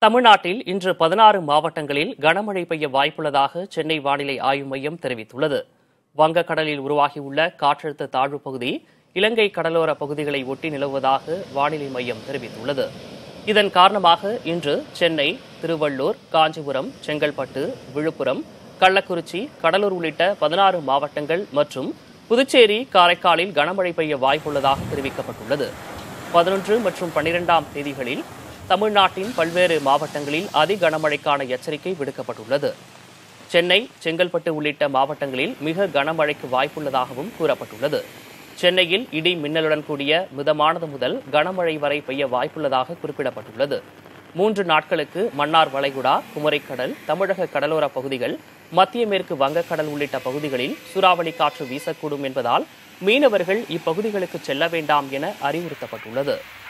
தமிழ்நாட்டில் இன்று பதினாறு மாவட்டங்களில் கனமழை பெய்ய வாய்ப்புள்ளதாக சென்னை வானிலை ஆய்வு மையம் தெரிவித்துள்ளது வங்கக்கடலில் உருவாகியுள்ள காற்றழுத்த தாழ்வுப் பகுதி இலங்கை கடலோர பகுதிகளை ஒட்டி நிலவுவதாக வானிலை மையம் தெரிவித்துள்ளது இதன் காரணமாக இன்று சென்னை திருவள்ளூர் காஞ்சிபுரம் செங்கல்பட்டு விழுப்புரம் கள்ளக்குறிச்சி கடலூர் உள்ளிட்ட பதினாறு மாவட்டங்கள் மற்றும் புதுச்சேரி காரைக்காலில் கனமழை பெய்ய வாய்ப்புள்ளதாக தெரிவிக்கப்பட்டுள்ளது பதினொன்று மற்றும் பன்னிரெண்டாம் தேதிகளில் தமிழ்நாட்டின் பல்வேறு மாவட்டங்களில் அதி கனமழைக்கான எச்சரிக்கை விடுக்கப்பட்டுள்ளது சென்னை செங்கல்பட்டு உள்ளிட்ட மாவட்டங்களில் மிக கனமழைக்கு வாய்ப்புள்ளதாகவும் கூறப்பட்டுள்ளது சென்னையில் இடி மின்னலுடன் கூடிய மிதமானது முதல் கனமழை வரை பெய்ய வாய்ப்புள்ளதாக குறிப்பிடப்பட்டுள்ளது மூன்று நாட்களுக்கு மன்னார் வளைகுடா குமரிக்கடல் தமிழக கடலோர பகுதிகள் மத்திய மேற்கு வங்கக்கடல் உள்ளிட்ட பகுதிகளில் சூறாவளி காற்று வீசக்கூடும் என்பதால் மீனவர்கள் இப்பகுதிகளுக்கு செல்ல வேண்டாம் என அறிவுறுத்தப்பட்டுள்ளது